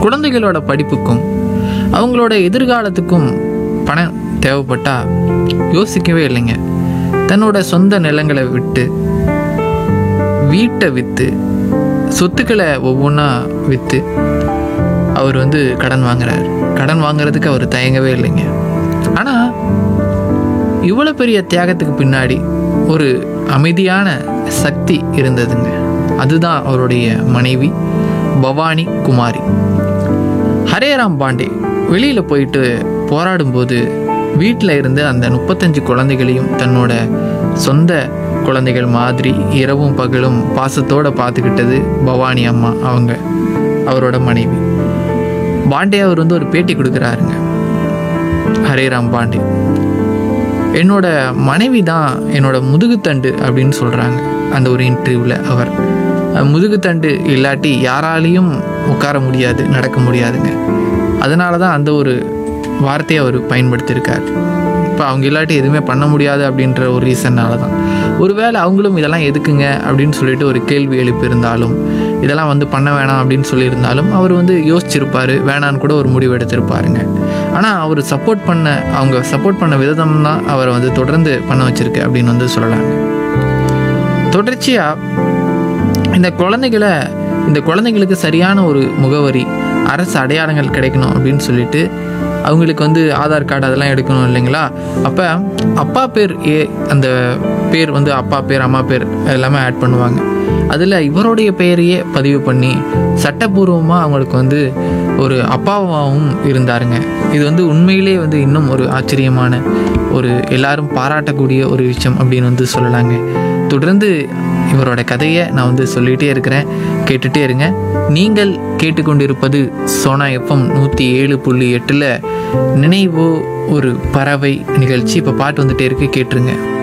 குழந்தைகளோட படிப்புக்கும் அவங்களோட எதிர்காலத்துக்கும் பணம் தேவைப்பட்டா யோசிக்கவே இல்லைங்க தன்னோட சொந்த நிலங்களை விட்டு வீட்டை விற்று சொத்துக்களை ஒவ்வொன்றா விற்று அவர் வந்து கடன் வாங்குறாரு கடன் வாங்குறதுக்கு அவர் தயங்கவே இல்லைங்க ஆனால் இவ்வளோ பெரிய தியாகத்துக்கு பின்னாடி ஒரு அமைதியான சக்தி இருந்ததுங்க அதுதான் அவருடைய மனைவி பவானி குமாரி ஹரேராம் பாண்டே வெளியில் போயிட்டு போராடும்போது வீட்டில் இருந்து அந்த முப்பத்தஞ்சு குழந்தைகளையும் தன்னோட சொந்த குழந்தைகள் மாதிரி இரவும் பகலும் பாசத்தோடு பார்த்துக்கிட்டது பவானி அம்மா அவங்க அவரோட மனைவி பாண்டே அவர் வந்து ஒரு பேட்டி கொடுக்குறாருங்க ஹரேராம் பாண்டே என்னோட மனைவி தான் என்னோட முதுகுத்தண்டு அப்படின்னு சொல்கிறாங்க அந்த ஒரு இன்டர்வியூவில் அவர் அஹ், முதுகுத்தண்டு இல்லாட்டி யாராலையும் உட்கார முடியாது நடக்க முடியாதுங்க அதனால தான் அந்த ஒரு வார்த்தையை அவர் பயன்படுத்தியிருக்கார் இப்போ அவங்க இல்லாட்டி எதுவுமே பண்ண முடியாது அப்படின்ற ஒரு ரீசன்னால தான் ஒருவேளை அவங்களும் இதெல்லாம் எதுக்குங்க அப்படின்னு சொல்லிட்டு ஒரு கேள்வி எழுப்பியிருந்தாலும் இதெல்லாம் வந்து பண்ண வேணாம் அப்படின்னு சொல்லியிருந்தாலும் அவர் வந்து யோசிச்சிருப்பார் வேணான்னு கூட ஒரு முடிவு எடுத்திருப்பாருங்க ஆனால் அவர் சப்போர்ட் பண்ண அவங்க சப்போர்ட் பண்ண விதம் தான் அவரை வந்து தொடர்ந்து பண்ண வச்சிருக்கு அப்படின்னு வந்து சொல்லலாங்க தொடர்ச்சியாக இந்த குழந்தைகளை இந்த குழந்தைங்களுக்கு சரியான ஒரு முகவரி அரசு அடையாளங்கள் கிடைக்கணும் அப்படின்னு சொல்லிட்டு அவங்களுக்கு வந்து ஆதார் கார்டு அதெல்லாம் எடுக்கணும் இல்லைங்களா அப்போ அப்பா பேர் ஏ அந்த பேர் வந்து அப்பா பேர் அம்மா பேர் எல்லாமே ஆட் பண்ணுவாங்க அதில் இவருடைய பெயரையே பதிவு பண்ணி சட்டப்பூர்வமாக அவங்களுக்கு வந்து ஒரு அப்பாவாகவும் இருந்தாருங்க இது வந்து உண்மையிலே வந்து இன்னும் ஒரு ஆச்சரியமான ஒரு எல்லாரும் பாராட்டக்கூடிய ஒரு விஷயம் அப்படின்னு வந்து சொல்லலாங்க தொடர்ந்து இவரோட கதையை நான் வந்து சொல்லிகிட்டே இருக்கிறேன் கேட்டுகிட்டே இருங்க நீங்கள் கேட்டுக்கொண்டிருப்பது சோனா எஃப்எம் நூற்றி ஏழு புள்ளி எட்டில் நினைவோ ஒரு பறவை நிகழ்ச்சி இப்போ பாட்டு வந்துட்டே இருக்கு கேட்டுருங்க